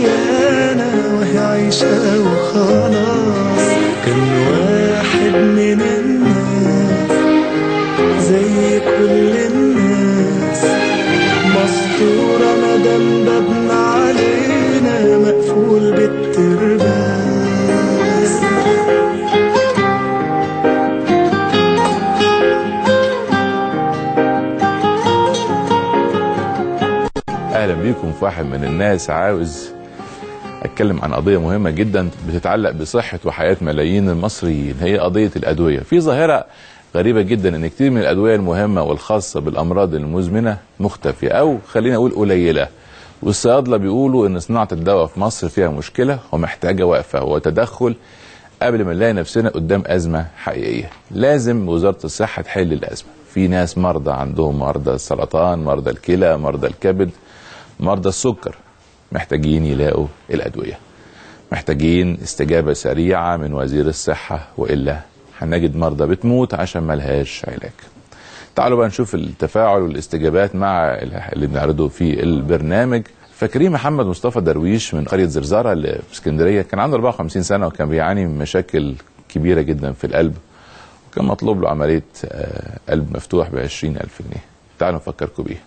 ويانا وهي عايشة وخلاص كان واحد من الناس زي كل الناس مسطورة مدام بابنا علينا مقفول بالترباس اهلا بيكم في واحد من الناس عاوز اتكلم عن قضيه مهمه جدا بتتعلق بصحه وحياه ملايين المصريين هي قضيه الادويه في ظاهره غريبه جدا ان كتير من الادويه المهمه والخاصه بالامراض المزمنه مختفيه او خلينا اقول قليله والصيادله بيقولوا ان صناعه الدواء في مصر فيها مشكله ومحتاجه وقفه وتدخل قبل ما نلاقي نفسنا قدام ازمه حقيقيه لازم وزاره الصحه تحل الازمه في ناس مرضى عندهم مرضى السرطان مرضى الكلى مرضى الكبد مرضى السكر محتاجين يلاقوا الادويه محتاجين استجابه سريعه من وزير الصحه والا هنجد مرضى بتموت عشان ملهاش علاج تعالوا بقى نشوف التفاعل والاستجابات مع اللي بنعرضه في البرنامج فاكرين محمد مصطفى درويش من قريه زرزاره اللي في اسكندريه كان عنده 54 سنه وكان بيعاني من مشاكل كبيره جدا في القلب وكان مطلوب له عمليه آه، قلب مفتوح ب 20000 جنيه تعالوا نفكركم بيه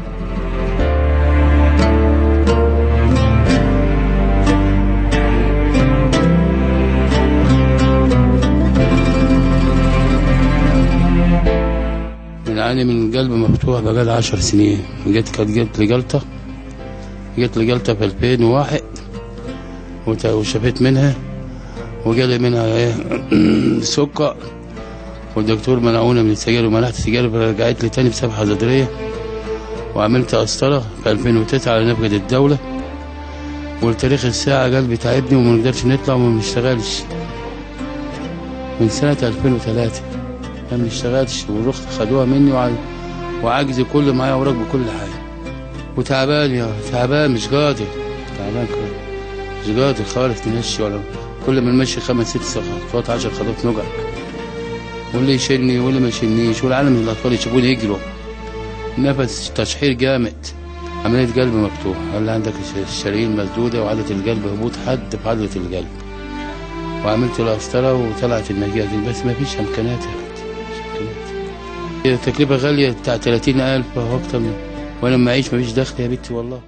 بنعاني من قلب مفتوح بقالي عشر سنين جت كانت جت لي جلطة جت لي جلطة في 2001 وت- وشفيت منها وجالي منها ايه سكر والدكتور منعونا من السجاير ومنعت السجاير فرجعت لي تاني بسبب حظاظرية وعملت قسطرة في 2009 على نفقة الدولة والتاريخ الساعة قلبي تعبني وما نقدرش نطلع وما بنشتغلش من سنة 2003 ما بنشتغلش ورحت خدوها مني وع- وعجزي كل معايا اوراق بكل حاجه وتعبان يا تعبان مش قادر تعبان خالص مش قادر خالص نمشي ولا كل ما نمشي خمس ست خطوات عشر خطوات نقع واللي يشيلني واللي ما يشيلنيش والعالم الاطفال يشوفوني يجروا نفس تشحير جامد عملية قلب مفتوح قال عندك الش- الشرايين مسدودة وعضلة القلب هبوط حد في عضلة القلب وعملت القسطرة وطلعت النتيجة دي بس ما فيش إمكانيات يا أختي مفيش إمكانيات. هي تكلفة غالية بتاع 30000 أو أكتر من وأنا لما أعيش مفيش دخل يا بنتي والله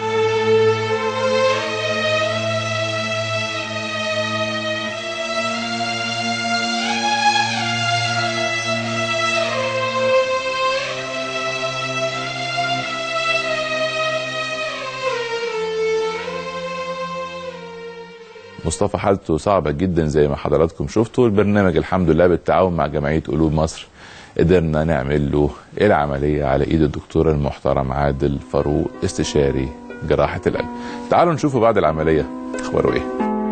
مصطفى حالته صعبة جدا زي ما حضراتكم شفتوا البرنامج الحمد لله بالتعاون مع جمعية قلوب مصر قدرنا نعمل له العملية على ايد الدكتور المحترم عادل فاروق استشاري جراحة القلب تعالوا نشوفوا بعد العملية اخباره ايه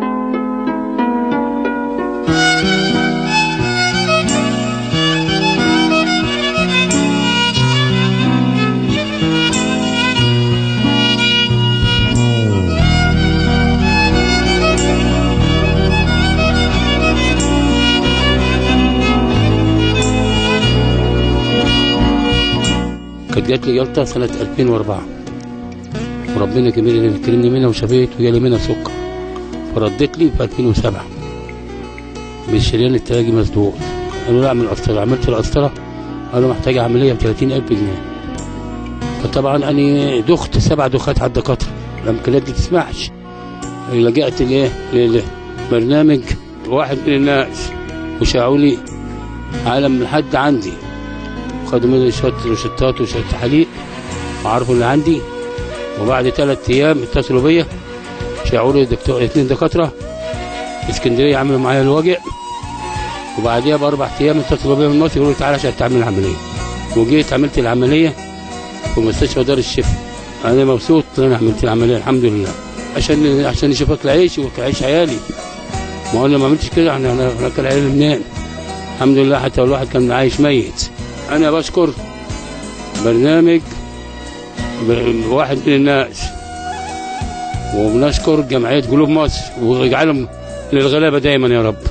كانت جات لي جلطة سنة 2004 وربنا كرمني كرمني منها وشفيت وجالي منها سكر فردت لي في 2007 بالشريان التلاجي مسدود قالوا لا اعمل قسطرة عملت القسطرة قالوا محتاج عملية ب 30000 جنيه فطبعا أنا دخت سبع دخات على الدكاترة الإمكانيات دي تسمحش لجأت لإيه لبرنامج واحد من الناس وشاعوا لي عالم الحد عندي خدوا مني شوية روشتات وشوية تحاليل وعرفوا اللي عندي وبعد ثلاث أيام اتصلوا بيا شاعوا لي دكتور اثنين دكاترة في اسكندرية عملوا معايا الوجع وبعديها بأربع أيام اتصلوا بيا من مصر يقولوا لي تعالى عشان تعمل العملية وجيت عملت العملية في مستشفى دار الشفاء أنا مبسوط إن أنا عملت العملية الحمد لله عشان عشان يشوف أكل عيشي وأكل عيش عيالي ما هو أنا ما عملتش كده احنا احنا هناكل عيالي منين؟ الحمد لله حتى لو الواحد كان عايش ميت انا بشكر برنامج ب- واحد من الناس وبنشكر جمعية قلوب مصر ويجعلهم للغلابة دايما يا رب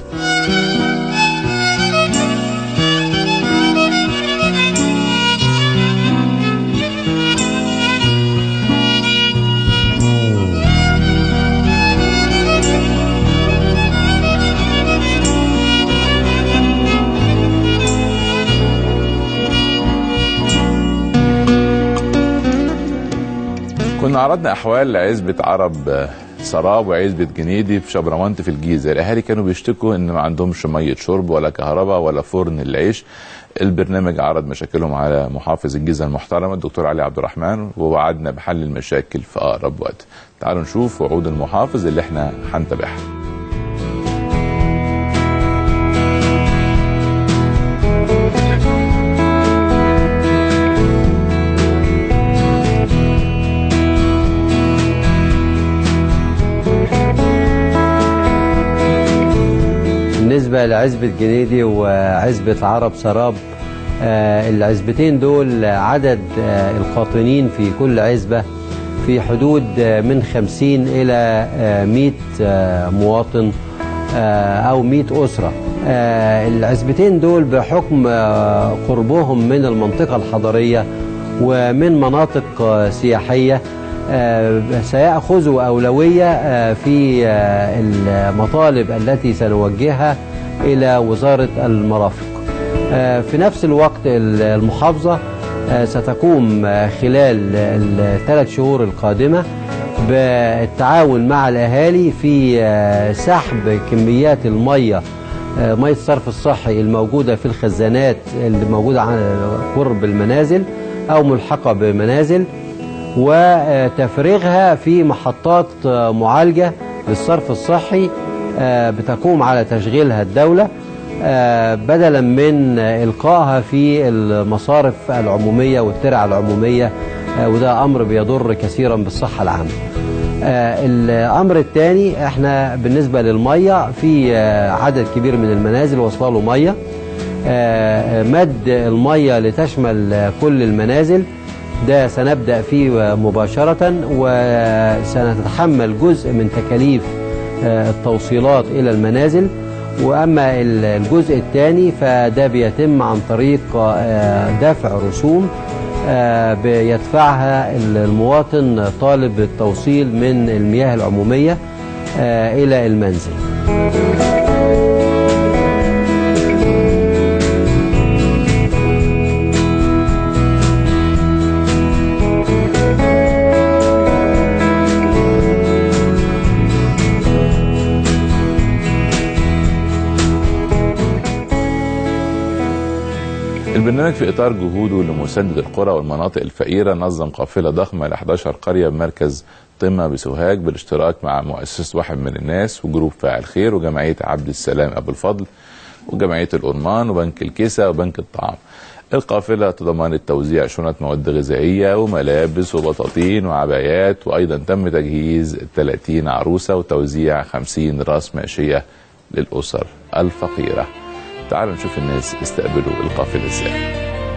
استعرضنا احوال عزبه عرب آه، سراب وعزبه جنيدي في شبرمنت في الجيزه الاهالي كانوا بيشتكوا ان ما عندهمش ميه شرب ولا كهرباء ولا فرن العيش البرنامج عرض مشاكلهم على محافظ الجيزه المحترم الدكتور علي عبد الرحمن ووعدنا بحل المشاكل في اقرب وقت تعالوا نشوف وعود المحافظ اللي احنا هنتابعها بالنسبة لعزبة جنيدي وعزبة عرب سراب آه، العزبتين دول عدد آه، القاطنين في كل عزبة في حدود آه، من 50 إلى آه، 100 آه، مواطن آه، أو 100 أسرة آه، العزبتين دول بحكم آه، قربهم من المنطقة الحضرية ومن مناطق آه، سياحية آه، سيأخذوا أولوية آه، في آه، المطالب التي سنوجهها إلى وزارة المرافق آه، في نفس الوقت ال- المحافظة آه، ستقوم آه، خلال الثلاث شهور القادمة بالتعاون مع الأهالي في آه، سحب كميات المية آه، مية الصرف الصحي الموجودة في الخزانات اللي موجودة على قرب المنازل أو ملحقة بمنازل وتفريغها في محطات آه، معالجة للصرف الصحي آه، بتقوم على تشغيلها الدولة آه، بدلا من آه، إلقائها في المصارف العمومية والترع العمومية آه، وده أمر بيضر كثيرا بالصحة العامة آه، الأمر الثاني احنا بالنسبة للمية في آه، عدد كبير من المنازل وصل له مية آه، مد المية لتشمل آه، كل المنازل ده سنبدأ فيه مباشرة وسنتحمل جزء من تكاليف آه، التوصيلات إلى المنازل وأما ال- الجزء الثاني فده بيتم عن طريق آه، دفع رسوم آه، بيدفعها ال- المواطن طالب التوصيل من المياه العمومية آه، إلى المنزل البرنامج في اطار جهوده لمساندة القرى والمناطق الفقيره نظم قافله ضخمه ل 11 قريه بمركز طمة بسوهاج بالاشتراك مع مؤسسه واحد من الناس وجروب فاعل خير وجمعيه عبد السلام ابو الفضل وجمعيه الأورمان وبنك الكيسة وبنك الطعام. القافله تضمنت توزيع شنط مواد غذائيه وملابس وبطاطين وعبايات وايضا تم تجهيز 30 عروسه وتوزيع 50 راس ماشيه للاسر الفقيره. تعالوا نشوف الناس استقبلوا القافله ازاي.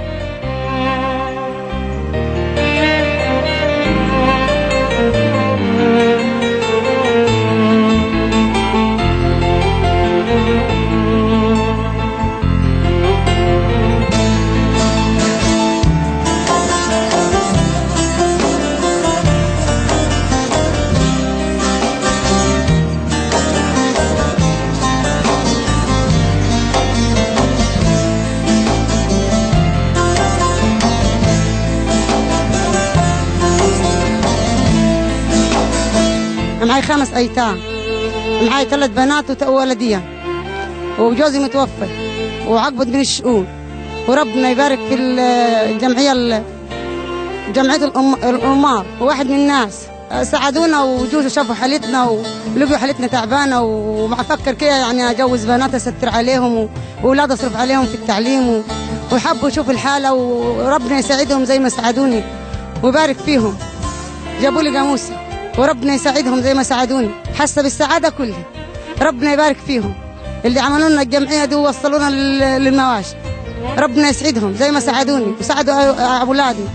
معي خمس ايتام معي ثلاث بنات وت- وولدين وجوزي متوفى وعقبت من الشؤون وربنا يبارك في ال- الجمعيه ال- جمعيه الأم- الامار وواحد من الناس ساعدونا وجوزوا شافوا حالتنا ولقوا حالتنا تعبانه ومع فكر كده يعني اجوز بنات استر عليهم و- واولاد اصرف عليهم في التعليم و- وحبوا يشوفوا الحاله وربنا يساعدهم زي ما ساعدوني ويبارك فيهم جابوا لي جاموسه وربنا يساعدهم زي ما ساعدوني حاسه بالسعاده كلها ربنا يبارك فيهم اللي عملوا لنا الجمعيه دي ووصلونا لل- للمواشي ربنا يسعدهم زي ما ساعدوني وساعدوا أ- اولادي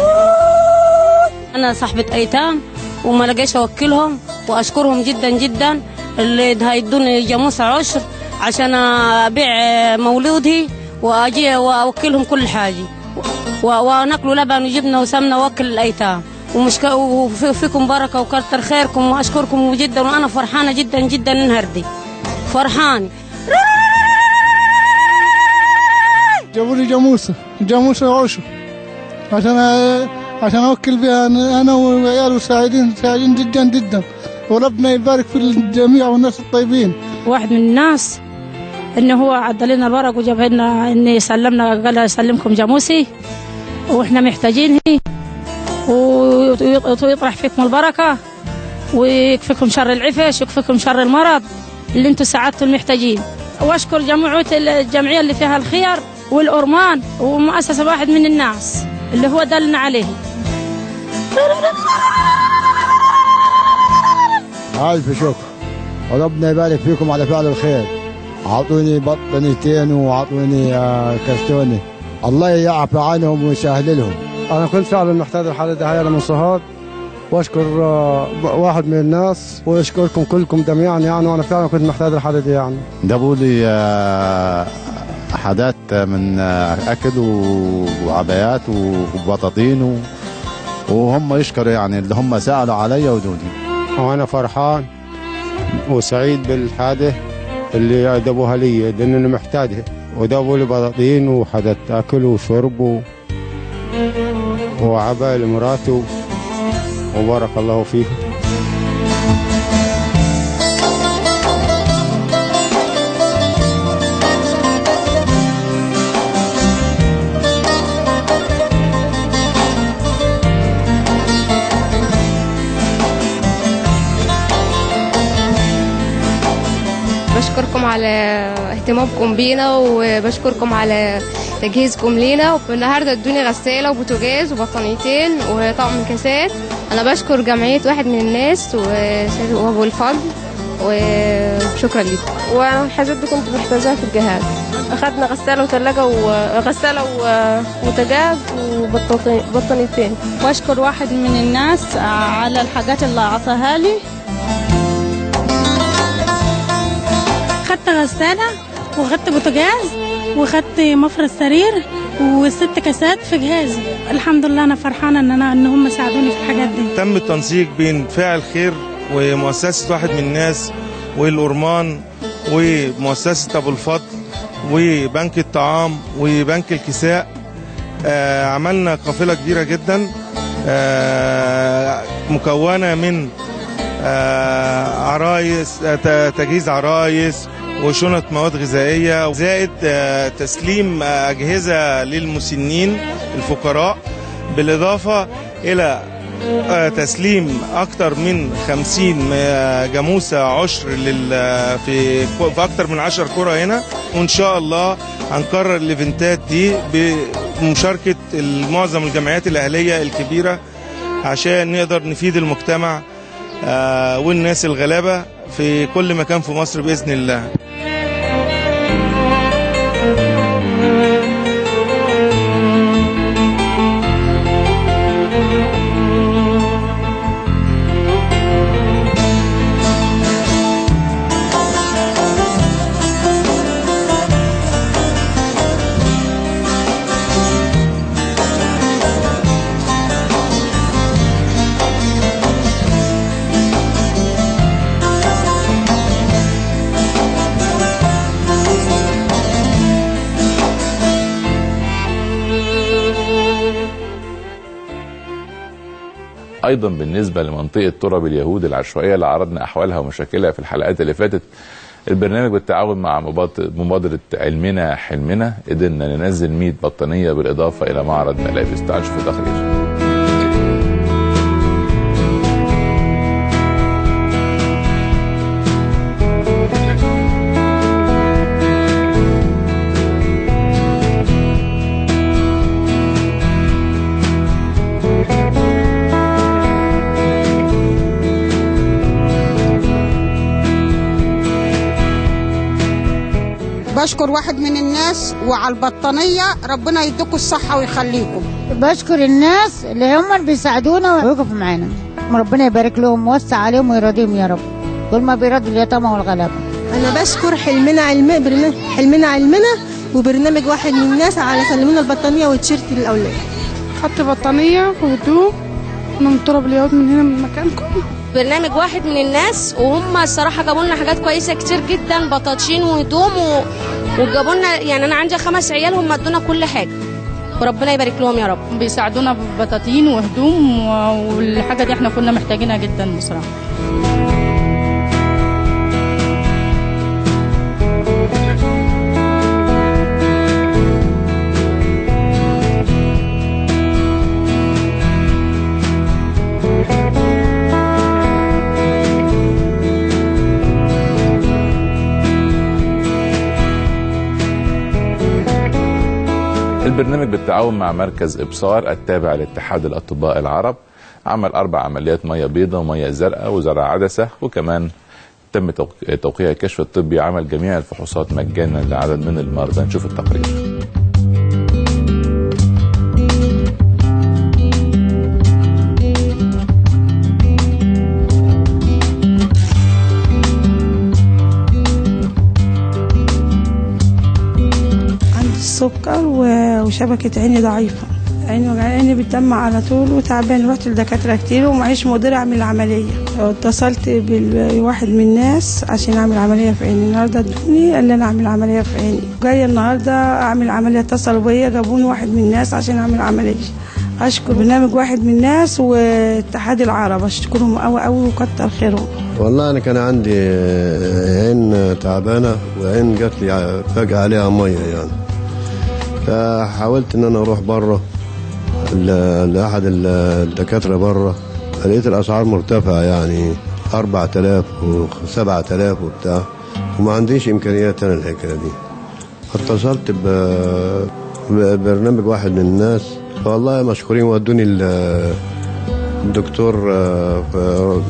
انا صاحبه ايتام وما لقيش اوكلهم واشكرهم جدا جدا اللي هيدوني جاموسه عشر عشان ابيع مولودي واجي واوكلهم كل حاجه و- وناكلوا لبن وجبنه وسمنه واكل الايتام ومش وفيكم بركه وكتر خيركم واشكركم جدا وانا فرحانه جدا جدا النهارده فرحانه جابوا لي جاموسه جاموسه عشر عشان عشان أوكل بها أنا أنا وعيالي سعيدين سعيدين جدا جدا وربنا يبارك في الجميع والناس الطيبين واحد من الناس انه هو عدل لنا الورق وجاب لنا ان يسلمنا قال يسلمكم جاموسي واحنا محتاجينه ويطرح فيكم البركه ويكفيكم شر العفش ويكفيكم شر المرض اللي انتم ساعدتوا المحتاجين واشكر جمعيه الجمعيه اللي فيها الخير والأرمان ومؤسسة واحد من الناس اللي هو دلنا عليه ألف شكر وربنا يبارك فيكم على فعل الخير أعطوني بطنيتين وأعطوني آه، كرتونة الله يعفى عنهم ويسهل لهم أنا كنت فعلا محتاج الحالة دي أنا من صهاد واشكر آه، واحد من الناس واشكركم كلكم جميعا يعني وانا فعلا كنت محتاج الحاله دي يعني جابوا لي آه، حاجات من آه، اكل و- وعبايات وبطاطين و- وهم يشكروا يعني اللي هم سالوا عليا ودوني وانا فرحان وسعيد بالحاجه اللي جابوها لي لان انا محتاجها وجابوا لي بطاطين وحاجات اكل وشرب و... وعباية لمراتي وبارك الله فيهم بشكركم على اهتمامكم بينا وبشكركم على تجهيزكم لينا والنهارده ادوني غساله وبوتاجاز وبطانيتين وطقم كاسات انا بشكر جمعيه واحد من الناس و- وابو الفضل وشكرا لكم والحاجات دي كنت محتاجاها في الجهاز اخدنا غساله وثلاجه وغساله وبوتاجاز وبطانيتين واشكر واحد من الناس على الحاجات اللي اعطاها لي خدت غسالة وخدت بوتاجاز وخدت مفرش سرير وست كاسات في جهازي الحمد لله انا فرحانه ان انا ان هم ساعدوني في الحاجات دي تم التنسيق بين فاعل خير ومؤسسة واحد من الناس والأورمان ومؤسسة أبو الفضل وبنك الطعام وبنك الكساء آه عملنا قافلة كبيرة جدا آه مكونة من آه عرايس آه ت- تجهيز عرايس وشنط مواد غذائية زائد آه تسليم آه أجهزة للمسنين الفقراء بالإضافة إلى آه، تسليم أكثر من 50 آه، جاموسة عشر لل في في أكثر من 10 قرى هنا وإن شاء الله هنكرر الإيفنتات دي بمشاركة معظم الجمعيات الأهلية الكبيرة عشان نقدر نفيد المجتمع آه، والناس الغلابة في كل مكان في مصر بإذن الله ايضا بالنسبه لمنطقه تراب اليهود العشوائيه اللي عرضنا احوالها ومشاكلها في الحلقات اللي فاتت البرنامج بالتعاون مع مباط- مبادره علمنا حلمنا قدرنا ننزل 100 بطانيه بالاضافه الى معرض ملابس تعالوا نشوف التقرير بشكر واحد من الناس وعلى البطانية ربنا يديكم الصحة ويخليكم بشكر الناس اللي هم اللي بيساعدونا ويقفوا معانا ربنا يبارك لهم ويوسع عليهم ويرضيهم يا رب كل ما بيرضي اليتامى والغلابه انا بشكر حلمنا علم برنامج حلمنا علمنا وبرنامج واحد من الناس على سلمونا البطانيه وتيشيرت للاولاد خدت بطانيه وهدوم من تراب اليهود من هنا من مكانكم برنامج واحد من الناس وهم الصراحه جابوا لنا حاجات كويسه كتير جدا بطاطشين وهدوم و... وجابوا لنا يعني انا عندي خمس عيال هم ادونا كل حاجه وربنا يبارك لهم يا رب بيساعدونا ببطاطين وهدوم و- والحاجه دي احنا كنا محتاجينها جدا بصراحه البرنامج بالتعاون مع مركز ابصار التابع لاتحاد الاطباء العرب عمل اربع عمليات ميه بيضاء وميه زرقاء وزرع عدسه وكمان تم توق- توقيع الكشف الطبي عمل جميع الفحوصات مجانا لعدد من المرضى نشوف التقرير عندي السكر و- وشبكة عيني ضعيفة عيني وجعاني بتدمع على طول وتعبان رحت لدكاترة كتير ومعيش مقدرة أعمل العملية اتصلت بواحد من الناس عشان أعمل عملية في عيني النهاردة ادوني قال لي أنا أعمل عملية في عيني جاية النهاردة أعمل عملية اتصلوا بيا جابوني واحد من الناس عشان أعمل عملية أشكر برنامج واحد من الناس واتحاد العرب أشكرهم أوي أوي وكتر خيرهم والله انا كان عندي عين تعبانه وعين جات لي فجاه عليها ميه يعني فحاولت ان انا اروح بره ل- لاحد ال- الدكاتره بره لقيت الاسعار مرتفعه يعني 4000 و7000 وبتاع وما عنديش امكانيات انا الحكايه دي اتصلت ب- ببرنامج واحد من الناس والله مشكورين ودوني ال- الدكتور آه، ف-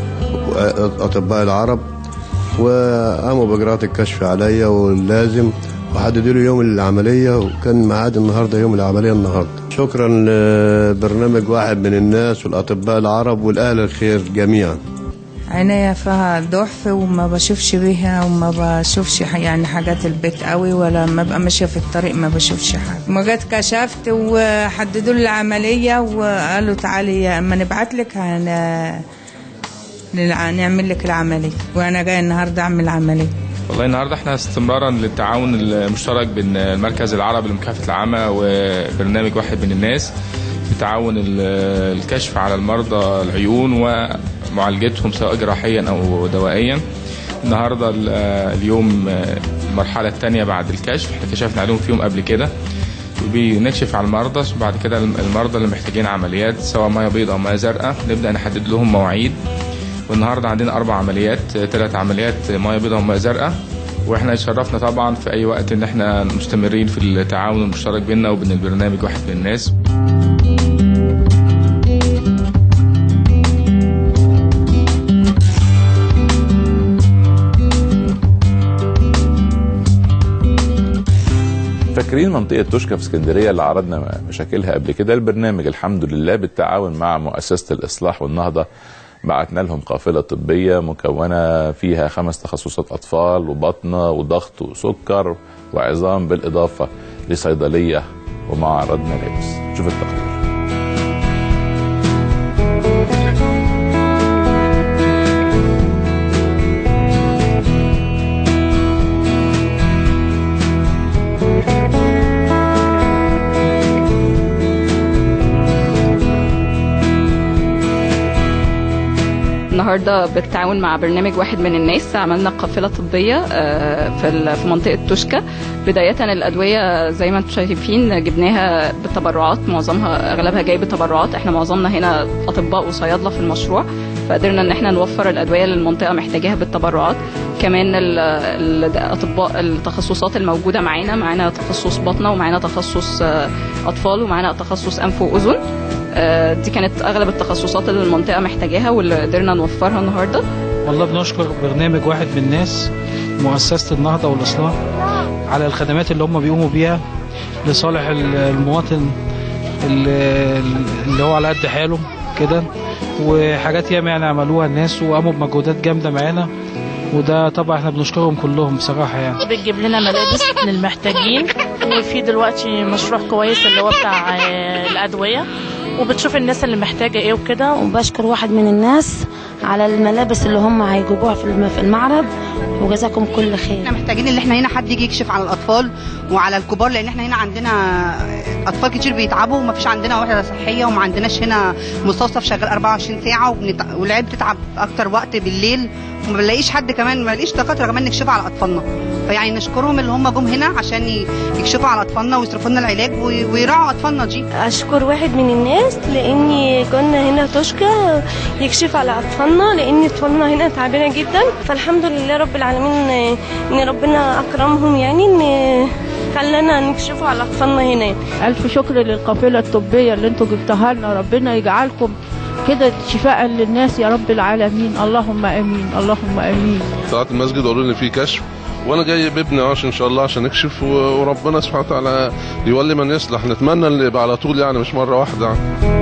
اطباء العرب وقاموا باجراءات الكشف عليا واللازم وحددوا لي يوم العمليه وكان ميعاد النهارده يوم العمليه النهارده شكرا لبرنامج واحد من الناس والاطباء العرب والاهل الخير جميعا عينيا فيها ضعف وما بشوفش بيها وما بشوفش ح- يعني حاجات البيت قوي ولا ما ببقى ماشيه في الطريق ما بشوفش حاجه ما جيت كشفت وحددوا لي العمليه وقالوا تعالي اما نبعت لك هن... نلع- نعمل لك العمليه وانا جايه النهارده اعمل عمليه والله النهارده احنا استمرارا للتعاون المشترك بين المركز العربي لمكافحه العمى وبرنامج واحد من الناس بتعاون ال- الكشف على المرضى العيون ومعالجتهم سواء جراحيا او دوائيا النهارده ال- اليوم المرحله الثانيه بعد الكشف احنا كشفنا عليهم فيهم قبل كده بنكشف على المرضى وبعد كده المرضى اللي محتاجين عمليات سواء ميه بيضاء او ميه زرقاء نبدا نحدد لهم مواعيد والنهارده عندنا اربع عمليات ثلاث عمليات ميه بيضاء وميه زرقاء واحنا يشرفنا طبعا في اي وقت ان احنا مستمرين في التعاون المشترك بيننا وبين البرنامج واحد من الناس فاكرين منطقة توشكا في اسكندرية اللي عرضنا مشاكلها قبل كده البرنامج الحمد لله بالتعاون مع مؤسسة الإصلاح والنهضة بعتنا لهم قافلة طبية مكونة فيها خمس تخصصات أطفال وبطنة وضغط وسكر وعظام بالإضافة لصيدلية ومعرض ملابس شوف التقرير النهارده بالتعاون مع برنامج واحد من الناس عملنا قافله طبيه آه، في ال- في منطقه توشكا بدايه الادويه زي ما انتم شايفين جبناها بالتبرعات معظمها اغلبها جاي بالتبرعات احنا معظمنا هنا اطباء وصيادله في المشروع فقدرنا ان احنا نوفر الادويه اللي المنطقه محتاجاها بالتبرعات كمان ال- الاطباء التخصصات الموجوده معانا معانا تخصص بطنه ومعانا تخصص آه، اطفال ومعانا تخصص انف واذن آه، دي كانت اغلب التخصصات اللي المنطقه محتاجاها واللي قدرنا نوفرها النهارده والله بنشكر برنامج واحد من الناس مؤسسة النهضة والإصلاح على الخدمات اللي هم بيقوموا بيها لصالح ال- المواطن اللي اللي هو على قد حاله كده وحاجات ياما يعني عملوها الناس وقاموا بمجهودات جامدة معانا وده طبعا احنا بنشكرهم كلهم بصراحة يعني بتجيب لنا ملابس للمحتاجين وفي دلوقتي مشروع كويس اللي هو بتاع آه، الأدوية وبتشوف الناس اللي محتاجة ايه وكده وبشكر واحد من الناس على الملابس اللي هم هيجيبوها في الم- في المعرض وجزاكم كل خير احنا محتاجين ان احنا هنا حد يجي يكشف على الاطفال وعلى الكبار لان احنا هنا عندنا اطفال كتير بيتعبوا وما فيش عندنا وحده صحيه وما عندناش هنا مستوصف شغال 24 ساعه وبنت... والعيال بتتعب اكتر وقت بالليل وما بنلاقيش حد كمان ما بنلاقيش دكاتره كمان نكشف على اطفالنا فيعني نشكرهم اللي هم جم هنا عشان ي- يكشفوا على اطفالنا ويصرفوا لنا العلاج وي- ويراعوا اطفالنا دي اشكر واحد من الناس لاني كنا هنا توشكا يكشف على اطفالنا لان اطفالنا هنا تعبانه جدا فالحمد لله رب العالمين ان ربنا اكرمهم يعني ان خلانا نكشفوا على اطفالنا هنا ألف شكر للقافلة الطبية اللي انتوا جبتوها لنا ربنا يجعلكم كده شفاء للناس يا رب العالمين اللهم امين اللهم امين طلعت المسجد وقالوا لي في كشف وانا جاي بابني عشان ان شاء الله عشان اكشف و- وربنا سبحانه وتعالى يولي من يصلح نتمنى اللي يبقى على طول يعني مش مره واحده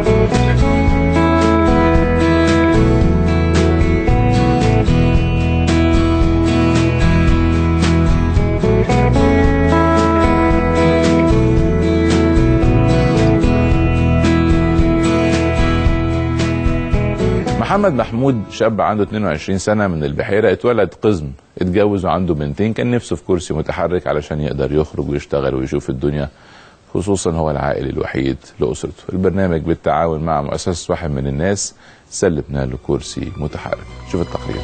محمد محمود شاب عنده 22 سنة من البحيرة اتولد قزم اتجوز وعنده بنتين كان نفسه في كرسي متحرك علشان يقدر يخرج ويشتغل ويشوف الدنيا خصوصا هو العائل الوحيد لأسرته البرنامج بالتعاون مع مؤسسة واحد من الناس سلمنا له كرسي متحرك شوف التقرير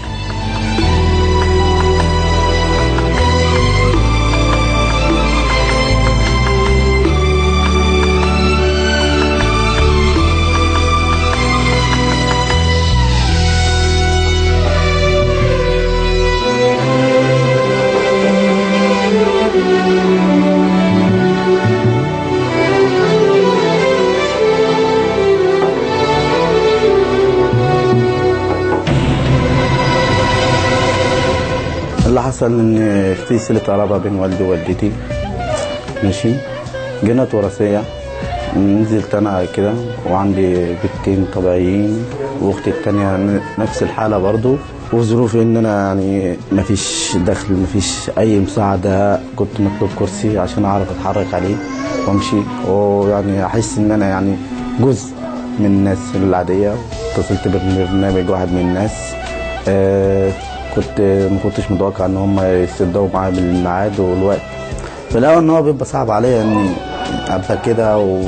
اللي حصل ان في سلة قرابة بين والدي ووالدتي ماشي جنت وراثية نزلت انا كده وعندي بنتين طبيعيين واختي التانية ن- نفس الحالة برضو وظروف ان انا يعني مفيش دخل مفيش اي مساعدة كنت مطلوب كرسي عشان اعرف اتحرك عليه وامشي ويعني احس ان انا يعني جزء من الناس العادية اتصلت ببرنامج واحد من الناس آه كنت ما كنتش متوقع ان هم يصدقوا معايا بالميعاد والوقت في الاول ان هو بيبقى صعب عليا اني ابقى كده و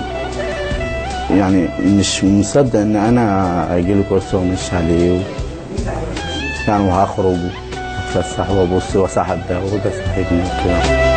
يعني مش مصدق ان انا اجي له كورس ومش عليه و... يعني وهخرج واتفسح وابص واسحب ده وده صاحبني وكده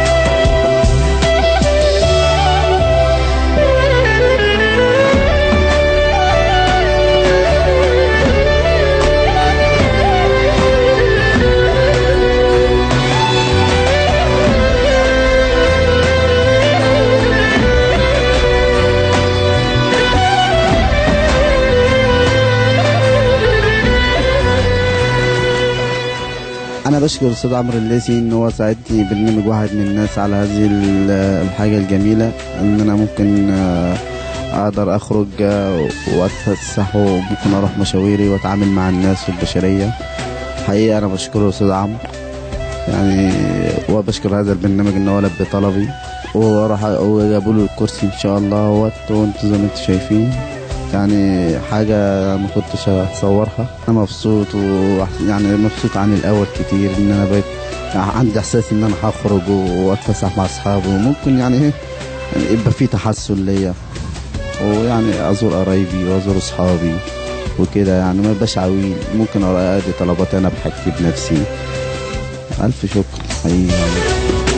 انا بشكر الاستاذ عمرو الليثي ان هو ساعدني برنامج واحد من الناس على هذه ال- الحاجه الجميله ان انا ممكن آه، اقدر اخرج آه، واتفسح وممكن اروح مشاويري واتعامل مع الناس والبشريه حقيقه انا بشكره الاستاذ عمرو يعني وبشكر هذا البرنامج ان هو لبى طلبي وراح وجابوا له الكرسي ان شاء الله اهوت وانتوا زي ما انتوا شايفين يعني حاجة ما كنتش اتصورها انا مبسوط ويعني مبسوط عن الاول كتير ان انا بقيت يعني عندي احساس ان انا هخرج واتفسح مع اصحابي وممكن يعني ايه يعني يبقى في تحسن ليا ويعني ازور قرايبي وازور اصحابي وكده يعني ما يبقاش عويل ممكن ادي طلباتي انا بحاجتي بنفسي الف شكر حقيقي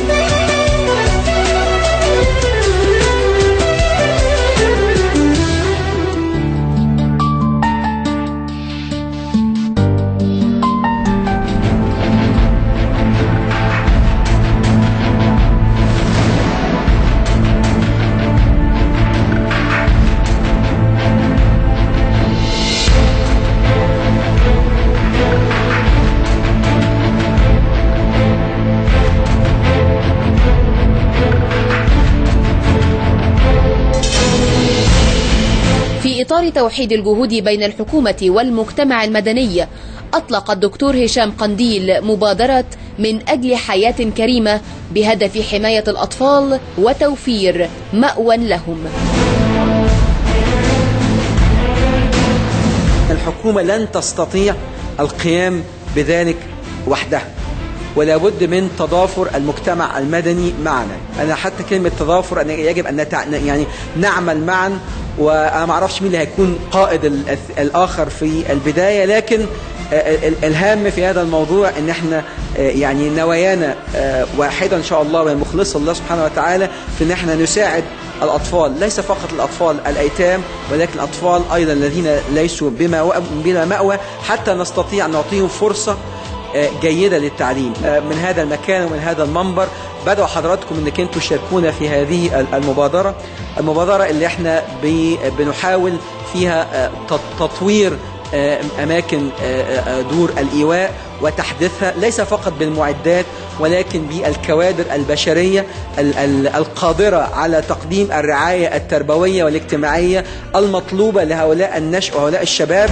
في إطار توحيد الجهود بين الحكومة والمجتمع المدني أطلق الدكتور هشام قنديل مبادرة من أجل حياة كريمة بهدف حماية الأطفال وتوفير مأوى لهم الحكومة لن تستطيع القيام بذلك وحدها ولا بد من تضافر المجتمع المدني معنا انا حتى كلمه تضافر أن يجب ان نتع... يعني نعمل معا وانا ما اعرفش مين اللي هيكون قائد ال- الاخر في البدايه لكن ال- ال- الهام في هذا الموضوع ان احنا آه، يعني نوايانا آه، واحده ان شاء الله وهي مخلصه لله سبحانه وتعالى في ان احنا نساعد الاطفال ليس فقط الاطفال الايتام ولكن الاطفال ايضا الذين ليسوا بما بلا ماوى حتى نستطيع ان نعطيهم فرصه آه، جيده للتعليم آه، من هذا المكان ومن هذا المنبر بدعو حضراتكم انك انتم تشاركونا في هذه ال- المبادره المبادره اللي احنا بي- بنحاول فيها آه، تط- تطوير آه، اماكن آه، آه، دور الايواء وتحديثها ليس فقط بالمعدات ولكن بالكوادر البشريه ال- ال- القادره على تقديم الرعايه التربويه والاجتماعيه المطلوبه لهؤلاء النشء وهؤلاء الشباب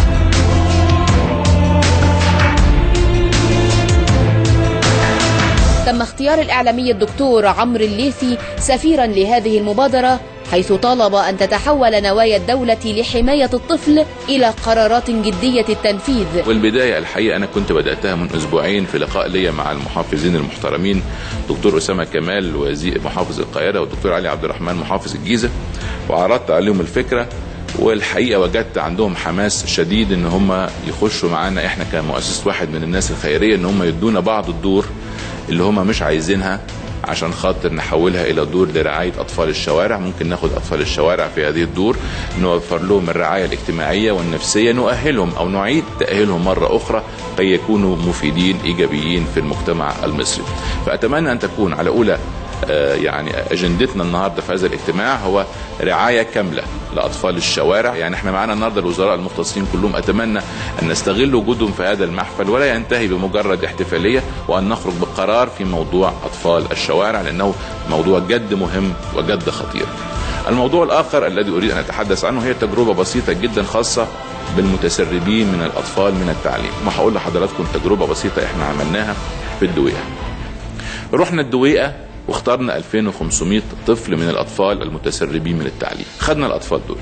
تم اختيار الإعلامي الدكتور عمرو الليثي سفيرا لهذه المبادرة حيث طالب أن تتحول نوايا الدولة لحماية الطفل إلى قرارات جدية التنفيذ والبداية الحقيقة أنا كنت بدأتها من أسبوعين في لقاء ليا مع المحافظين المحترمين دكتور أسامة كمال وزير محافظ القاهرة والدكتور علي عبد الرحمن محافظ الجيزة وعرضت عليهم الفكرة والحقيقة وجدت عندهم حماس شديد ان هم يخشوا معانا احنا كمؤسسة واحد من الناس الخيرية ان هم يدونا بعض الدور اللي هم مش عايزينها عشان خاطر نحولها الى دور لرعايه اطفال الشوارع ممكن ناخد اطفال الشوارع في هذه الدور نوفر لهم الرعايه الاجتماعيه والنفسيه نؤهلهم او نعيد تاهيلهم مره اخرى كي يكونوا مفيدين ايجابيين في المجتمع المصري فاتمنى ان تكون على اولى آه، يعني اجندتنا النهارده في هذا الاجتماع هو رعايه كامله لاطفال الشوارع يعني احنا معانا النهارده الوزراء المختصين كلهم اتمنى ان نستغل وجودهم في هذا المحفل ولا ينتهي بمجرد احتفاليه وان نخرج بقرار في موضوع اطفال الشوارع لانه موضوع جد مهم وجد خطير. الموضوع الاخر الذي اريد ان اتحدث عنه هي تجربه بسيطه جدا خاصه بالمتسربين من الاطفال من التعليم ما هقول لحضراتكم تجربه بسيطه احنا عملناها في الدويقه رحنا الدويقه واخترنا 2500 طفل من الاطفال المتسربين من التعليم خدنا الاطفال دول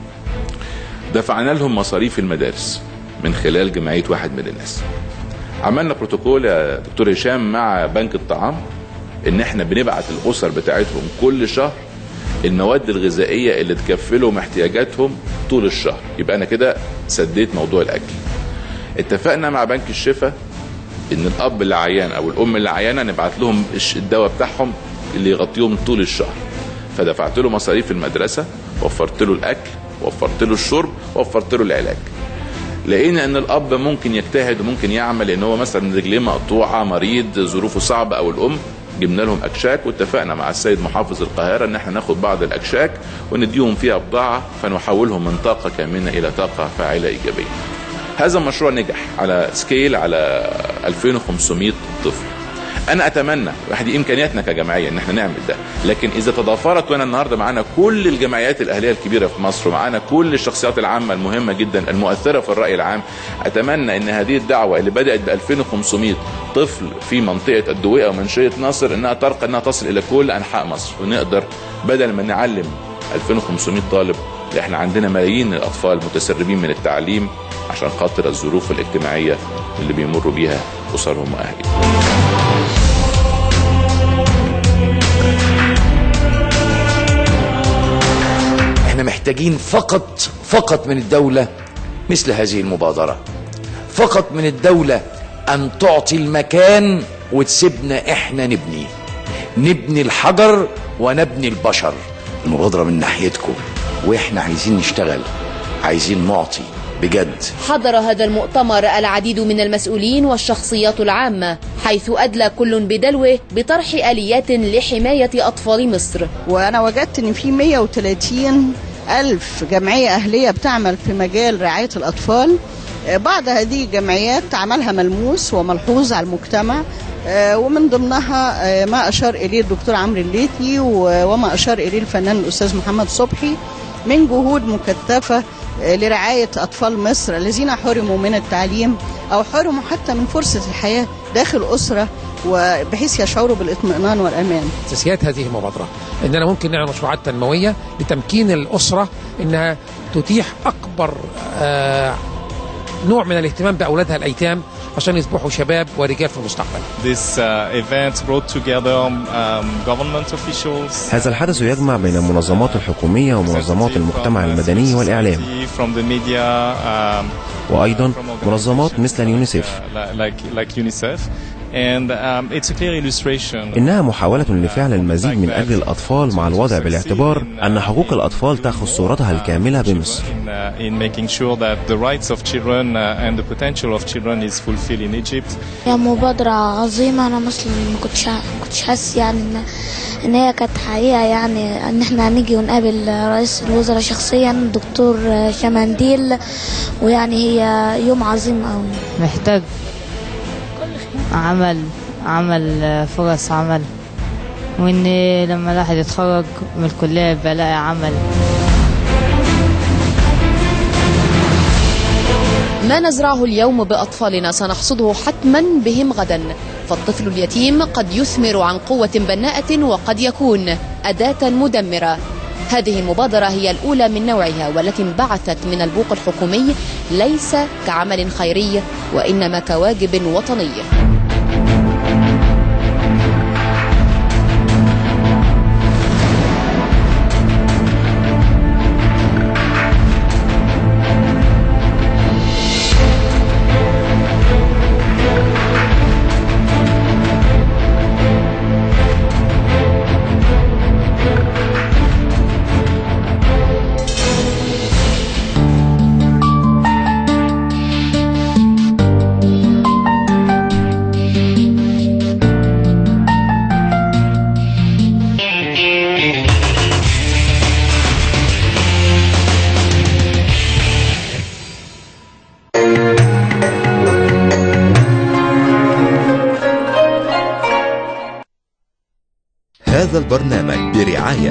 دفعنا لهم مصاريف المدارس من خلال جمعيه واحد من الناس عملنا بروتوكول يا دكتور هشام مع بنك الطعام ان احنا بنبعت الاسر بتاعتهم كل شهر المواد الغذائيه اللي تكفلهم احتياجاتهم طول الشهر يبقى انا كده سديت موضوع الاكل اتفقنا مع بنك الشفا ان الاب اللي عيان او الام اللي عيانه نبعت لهم الش- الدواء بتاعهم اللي يغطيهم طول الشهر فدفعت له مصاريف المدرسه وفرت له الاكل وفرت له الشرب وفرت له العلاج لقينا ان الاب ممكن يجتهد وممكن يعمل ان هو مثلا رجليه مقطوعه مريض ظروفه صعبه او الام جبنا لهم اكشاك واتفقنا مع السيد محافظ القاهره ان احنا ناخد بعض الاكشاك ونديهم فيها بضاعه فنحولهم من طاقه كامنه الى طاقه فاعله ايجابيه. هذا المشروع نجح على سكيل على 2500 طفل. انا اتمنى دي امكانياتنا كجمعيه ان احنا نعمل ده لكن اذا تضافرت وانا النهارده معانا كل الجمعيات الاهليه الكبيره في مصر ومعانا كل الشخصيات العامه المهمه جدا المؤثره في الراي العام اتمنى ان هذه الدعوه اللي بدات ب 2500 طفل في منطقه الدويقه ومنشيه ناصر انها ترقى انها تصل الى كل انحاء مصر ونقدر بدل ما نعلم 2500 طالب لا احنا عندنا ملايين من الاطفال متسربين من التعليم عشان خاطر الظروف الاجتماعيه اللي بيمروا بيها اسرهم واهلهم احنا محتاجين فقط فقط من الدولة مثل هذه المبادرة فقط من الدولة أن تعطي المكان وتسيبنا احنا نبني نبني الحجر ونبني البشر المبادرة من ناحيتكم واحنا عايزين نشتغل عايزين نعطي بجد حضر هذا المؤتمر العديد من المسؤولين والشخصيات العامة حيث أدلى كل بدلوه بطرح آليات لحماية أطفال مصر وانا وجدت ان في 130 الف جمعيه اهليه بتعمل في مجال رعايه الاطفال آه، بعض هذه الجمعيات عملها ملموس وملحوظ على المجتمع آه، ومن ضمنها آه، ما اشار اليه الدكتور عمرو الليثي و- وما اشار اليه الفنان الاستاذ محمد صبحي من جهود مكثفه آه، لرعايه اطفال مصر الذين حرموا من التعليم او حرموا حتى من فرصه الحياه داخل اسره وبحيث يشعروا بالاطمئنان والامان اساسيات هذه المبادره اننا ممكن نعمل مشروعات تنمويه لتمكين الاسره انها تتيح اكبر اكبر آه، نوع من الاهتمام باولادها الايتام عشان يصبحوا شباب ورجال في المستقبل This uh, event brought together um, government officials, هذا الحدث يجمع بين المنظمات الحكومية ومنظمات المجتمع المدني والإعلام from the media, um, وأيضا منظمات مثل اليونيسيف like, like UNICEF. And um, it's a clear illustration إنها محاولة لفعل المزيد من أجل الأطفال مع الوضع بالاعتبار أن حقوق الأطفال تأخذ صورتها الكاملة بمصر in, uh, in making sure that the rights of children uh, and the potential of children is fulfilled in Egypt. هي مبادرة عظيمة أنا مثلا ما كنتش ما كنتش حاسس يعني إن إن هي كانت حقيقة يعني إن إحنا هنيجي ونقابل رئيس الوزراء شخصيا الدكتور شمانديل ويعني هي يوم عظيم أوي محتاج عمل عمل فرص عمل وإن لما الواحد يتخرج من الكلية يبقى لاقي عمل ما نزرعه اليوم بأطفالنا سنحصده حتما بهم غدا فالطفل اليتيم قد يثمر عن قوة بناءة وقد يكون أداة مدمرة هذه المبادرة هي الأولى من نوعها والتي انبعثت من البوق الحكومي ليس كعمل خيري وإنما كواجب وطني هذا البرنامج برعاية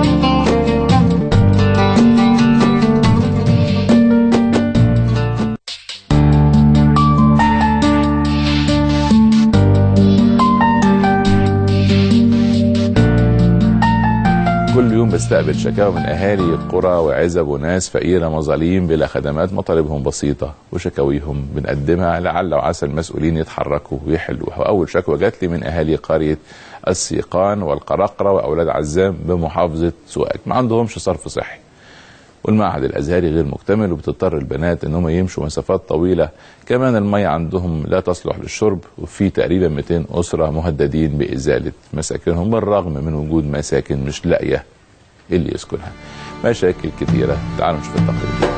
كل يوم بستقبل شكاوى من اهالي قرى وعزب وناس فقيره مظاليم بلا خدمات مطالبهم بسيطه وشكاويهم بنقدمها لعل وعسى المسؤولين يتحركوا ويحلوها واول شكوى جات لي من اهالي قريه السيقان والقرقره واولاد عزام بمحافظه سوهاج ما عندهمش صرف صحي والمعهد الازهري غير مكتمل وبتضطر البنات انهم يمشوا مسافات طويله كمان الميه عندهم لا تصلح للشرب وفي تقريبا 200 اسره مهددين بازاله مساكنهم بالرغم من وجود مساكن مش لاقيه اللي يسكنها مشاكل كثيره تعالوا نشوف التقرير ده.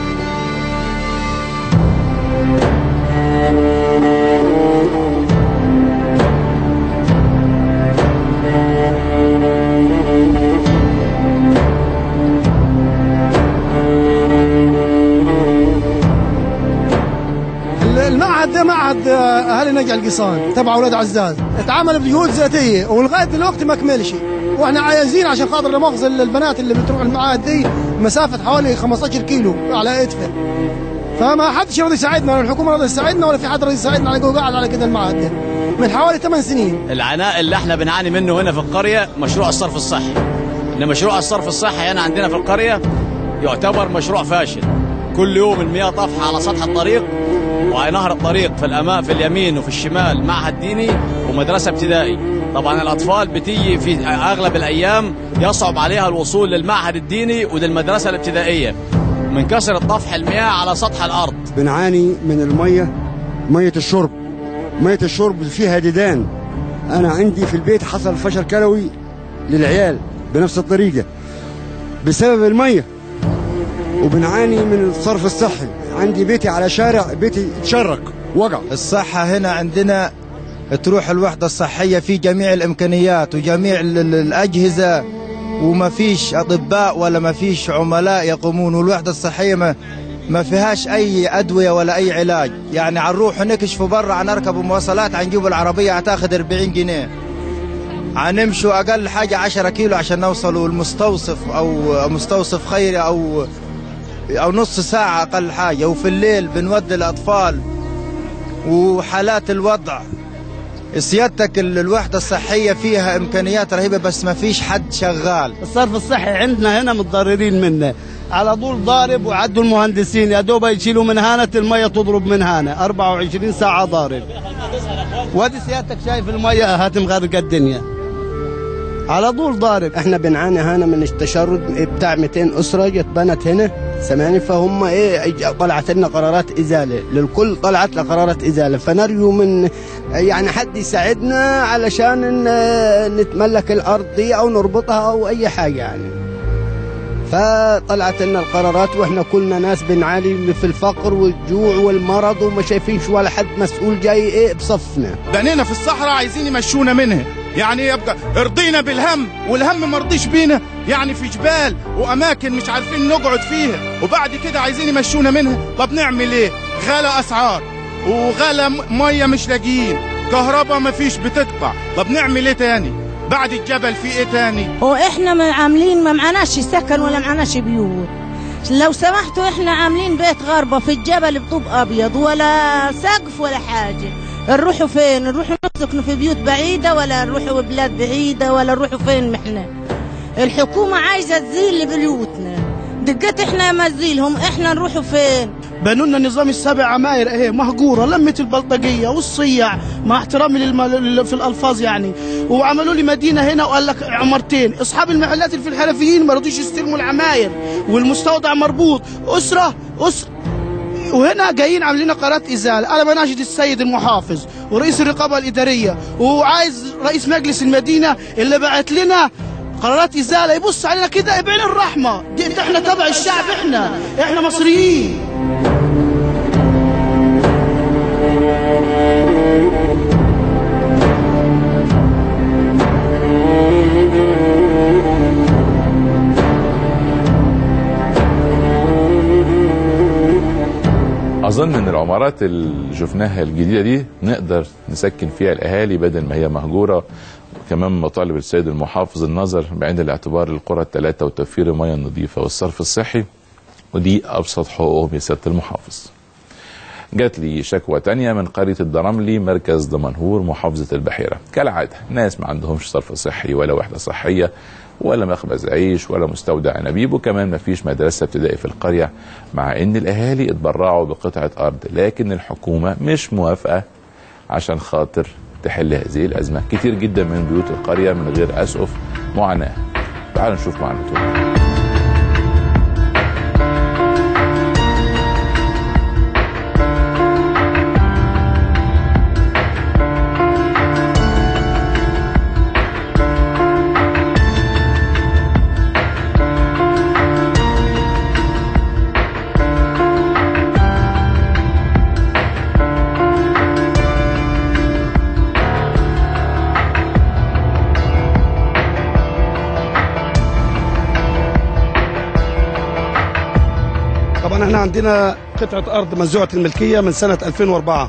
المعهد ده معهد آه، اهالي نجع القصان تبع اولاد عزاز اتعمل بجهود ذاتيه ولغايه دلوقتي ما كملش واحنا عايزين عشان خاطر لا مؤاخذه البنات اللي بتروح المعاهد دي مسافه حوالي 15 كيلو على ادفع فما حدش راضي يساعدنا ولا الحكومه راضي تساعدنا ولا في حد راضي يساعدنا على قاعد على كده المعهد ده من حوالي 8 سنين العناء اللي احنا بنعاني منه هنا في القرية مشروع الصرف الصحي ان مشروع الصرف الصحي هنا عندنا في القرية يعتبر مشروع فاشل كل يوم المياه طافحة على سطح الطريق وعلى نهر الطريق في الأمام في اليمين وفي الشمال معهد ديني ومدرسة ابتدائي طبعا الأطفال بتيجي في أغلب الأيام يصعب عليها الوصول للمعهد الديني وللمدرسة الابتدائية من كثرة طفح المياه على سطح الأرض بنعاني من المية مية الشرب مية الشرب فيها ديدان أنا عندي في البيت حصل فشل كلوي للعيال بنفس الطريقة بسبب المية وبنعاني من الصرف الصحي عندي بيتي على شارع بيتي اتشرق وقع الصحة هنا عندنا تروح الوحدة الصحية في جميع الإمكانيات وجميع ال- ال- الأجهزة وما فيش أطباء ولا ما فيش عملاء يقومون والوحدة الصحية ما ما فيهاش أي أدوية ولا أي علاج يعني هنروح نكشفوا برا هنركب مواصلات هنجيب العربية هتاخد 40 جنيه هنمشوا أقل حاجة 10 كيلو عشان نوصلوا المستوصف أو مستوصف خيري أو أو نص ساعة أقل حاجة وفي الليل بنودي الأطفال وحالات الوضع سيادتك ال- الوحدة الصحية فيها إمكانيات رهيبة بس ما فيش حد شغال الصرف الصحي عندنا هنا متضررين منه على طول ضارب وعدوا المهندسين يا دوب يشيلوا من هانة المية تضرب من هانة 24 ساعة ضارب وادي سيادتك شايف المية هات مغرقة الدنيا على طول ضارب احنا بنعاني هنا من التشرد بتاع 200 اسره جت بنت هنا سامعني فهم ايه طلعت لنا قرارات ازاله للكل طلعت لنا قرارات ازاله فنرجو من يعني حد يساعدنا علشان ان نتملك الارض دي او نربطها او اي حاجه يعني فطلعت لنا القرارات واحنا كلنا ناس بنعاني في الفقر والجوع والمرض وما شايفينش ولا حد مسؤول جاي ايه بصفنا بنينا في الصحراء عايزين يمشونا منها يعني يبقى ارضينا بالهم والهم ما رضيش بينا يعني في جبال واماكن مش عارفين نقعد فيها وبعد كده عايزين يمشونا منها طب نعمل ايه غلا اسعار وغلا م- ميه مش لاقيين كهرباء ما فيش بتقطع طب نعمل ايه تاني بعد الجبل في ايه تاني هو احنا ما عاملين ما معناش سكن ولا معناش بيوت لو سمحتوا احنا عاملين بيت غربة في الجبل بطوب ابيض ولا سقف ولا حاجة نروحوا فين نروحوا نسكنوا في بيوت بعيدة ولا نروحوا بلاد بعيدة ولا نروحوا فين احنا الحكومة عايزة تزيل بيوتنا دقت احنا ما تزيلهم احنا نروحوا فين بنوا لنا نظام السبع عماير اهي مهجوره لمت البلطجيه والصيع مع احترامي للم... لل- في الالفاظ يعني وعملوا لي مدينه هنا وقال لك عمارتين اصحاب المحلات اللي في الحرفيين ما رضوش يستلموا العماير والمستودع مربوط اسره اسره وهنا جايين عاملين قرارات ازاله انا بناشد السيد المحافظ ورئيس الرقابه الاداريه وعايز رئيس مجلس المدينه اللي بعت لنا قرارات ازاله يبص علينا كده بعين الرحمه دي ده احنا تبع الشعب احنا احنا مصريين اظن ان العمارات اللي شفناها الجديده دي نقدر نسكن فيها الاهالي بدل ما هي مهجوره كمان مطالب السيد المحافظ النظر بعين الاعتبار للقرى الثلاثه وتوفير المياه النظيفه والصرف الصحي ودي ابسط حقوقهم يا سياده المحافظ. جات لي شكوى تانية من قرية الدرملي مركز دمنهور محافظة البحيرة كالعادة ناس ما عندهمش صرف صحي ولا وحدة صحية ولا مخبز عيش ولا مستودع انابيب وكمان ما فيش مدرسة ابتدائي في القرية مع ان الاهالي اتبرعوا بقطعة ارض لكن الحكومة مش موافقة عشان خاطر تحل هذه الازمة كتير جدا من بيوت القرية من غير اسقف معاناة تعالوا نشوف معاناتهم طبعا احنا عندنا قطعة أرض منزوعة الملكية من سنة 2004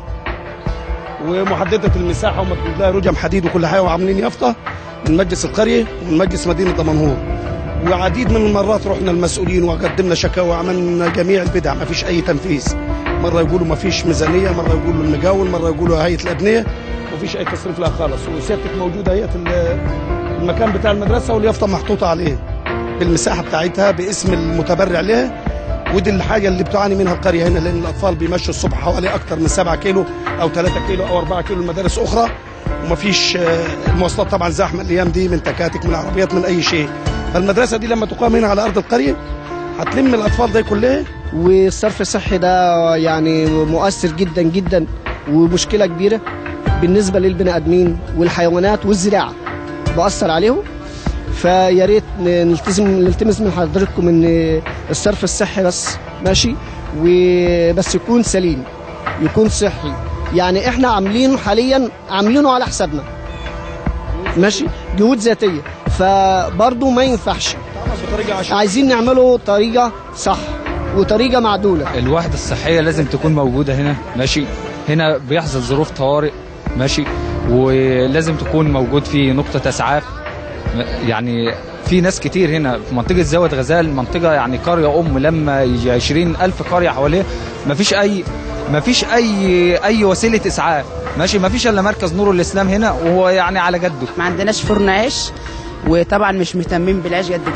ومحددة المساحة ومكتوب لها رجم حديد وكل حاجة وعاملين يافطة من مجلس القرية ومن مجلس مدينة دمنهور وعديد من المرات رحنا المسؤولين وقدمنا شكاوى وعملنا جميع البدع ما فيش أي تنفيذ مرة يقولوا ما فيش ميزانية مرة يقولوا المجاول مرة يقولوا هيئة الأبنية ما فيش أي تصريف لها خالص وسيادتك موجودة هيئة ال- المكان بتاع المدرسة واليافطة محطوطة عليه بالمساحة بتاعتها باسم المتبرع لها ودي الحاجة اللي بتعاني منها القرية هنا لأن الأطفال بيمشوا الصبح حوالي أكتر من 7 كيلو أو 3 كيلو أو 4 كيلو لمدارس أخرى ومفيش آه، المواصلات طبعا زحمة الأيام دي من تكاتك من عربيات من أي شيء فالمدرسة دي لما تقام هنا على أرض القرية هتلم الأطفال دي كلها والصرف الصحي ده يعني مؤثر جدا جدا ومشكلة كبيرة بالنسبة للبني آدمين والحيوانات والزراعة بأثر عليهم فيا ريت نلتزم نلتمس من حضرتكم ان الصرف الصحي بس ماشي وبس يكون سليم يكون صحي يعني احنا عاملينه حاليا عاملينه على حسابنا ماشي جهود ذاتيه فبرضه ما ينفعش عايزين نعمله طريقه صح وطريقه معدوله الوحدة الصحية لازم تكون موجودة هنا ماشي هنا بيحصل ظروف طوارئ ماشي ولازم تكون موجود في نقطة إسعاف يعني في ناس كتير هنا في منطقة زاوية غزال منطقة يعني قرية أم لما يجي 20 ألف قرية حواليها مفيش أي مفيش أي أي وسيلة إسعاف ماشي مفيش إلا مركز نور الإسلام هنا وهو يعني على جده ما عندناش فرن عيش وطبعا مش مهتمين بالعيش قد كده ف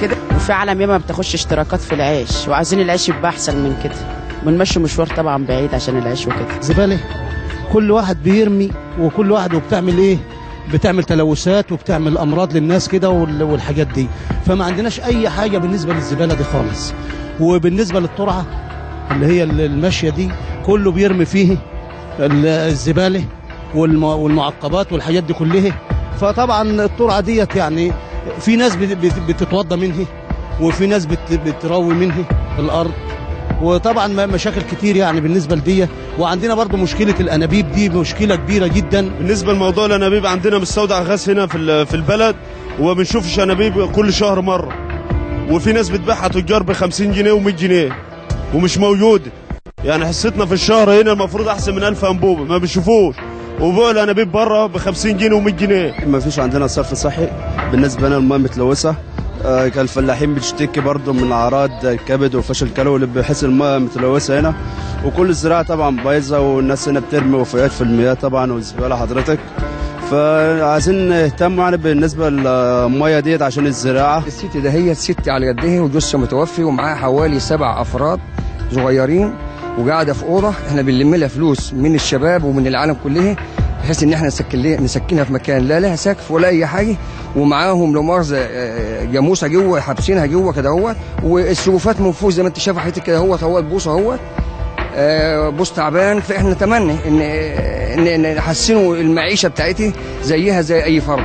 في عالم ياما ما بتاخدش اشتراكات في العيش وعايزين العيش يبقى احسن من كده بنمشي مشوار طبعا بعيد عشان العيش وكده زباله كل واحد بيرمي وكل واحد وبتعمل ايه بتعمل تلوثات وبتعمل امراض للناس كده وال- والحاجات دي فما عندناش اي حاجه بالنسبه للزباله دي خالص وبالنسبه للترعه اللي هي ال- الماشيه دي كله بيرمي فيه ال- الزباله والم- والمعقبات والحاجات دي كلها فطبعا الترعه ديت يعني في ناس بت- بت- بتتوضى منها وفي ناس بت- بتروي منها الارض وطبعا م- مشاكل كتير يعني بالنسبه لدي وعندنا برضو مشكله الانابيب دي مشكله كبيره جدا بالنسبه لموضوع الانابيب عندنا مستودع غاز هنا في ال- في البلد وما بنشوفش انابيب كل شهر مره وفي ناس بتبيعها تجار ب 50 جنيه و100 جنيه ومش موجوده يعني حصتنا في الشهر هنا المفروض احسن من 1000 انبوبه ما بنشوفوش وبيع الانابيب بره ب 50 جنيه و100 جنيه ما فيش عندنا صرف صحي بالنسبه لنا الماء متلوثه آه، كان الفلاحين بتشتكي برضه من اعراض الكبد وفشل كلوي اللي بحيث الماء متلوثه هنا وكل الزراعه طبعا بايظه والناس هنا بترمي وفيات في المياه طبعا والزباله حضرتك فعايزين نهتم يعني بالنسبه للميه ديت عشان الزراعه الست ده هي ست على قدها وجوزها متوفي ومعاها حوالي سبع افراد صغيرين وقاعده في اوضه احنا بنلم لها فلوس من الشباب ومن العالم كلها بحيث ان احنا نسكن لها نسكنها في مكان لا لها سقف ولا اي حاجه ومعاهم لو مؤاخذه آه، جاموسه جوه حابسينها جوه كده اهوت والسقوفات من فوق زي ما انت شايف حته كده اهوت اهوت بوص اهوت آه، بوص تعبان فاحنا نتمنى ان ان إن نحسنوا المعيشه بتاعتها زيها زي اي فرد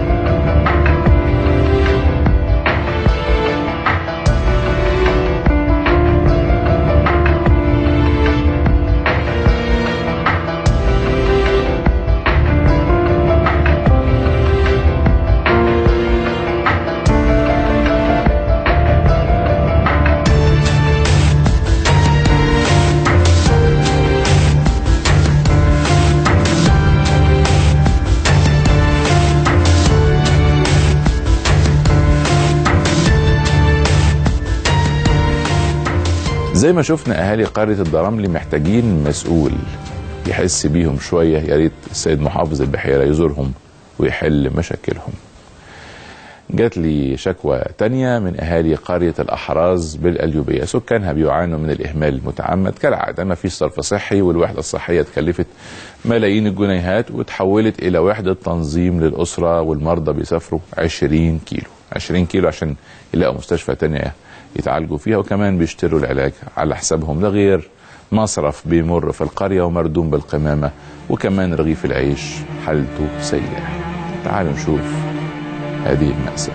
زي ما شفنا اهالي قريه الدرملي محتاجين مسؤول يحس بيهم شويه يا ريت السيد محافظ البحيره يزورهم ويحل مشاكلهم جات لي شكوى تانية من أهالي قرية الأحراز بالأليوبية سكانها بيعانوا من الإهمال المتعمد كالعادة ما فيش صرف صحي والوحدة الصحية اتكلفت ملايين الجنيهات وتحولت إلى وحدة تنظيم للأسرة والمرضى بيسافروا 20 كيلو 20 كيلو عشان يلاقوا مستشفى تانية يتعالجوا فيها وكمان بيشتروا العلاج على حسابهم ده غير مصرف بيمر في القرية ومردوم بالقمامة وكمان رغيف العيش حالته سيئة تعالوا نشوف هذه المأساة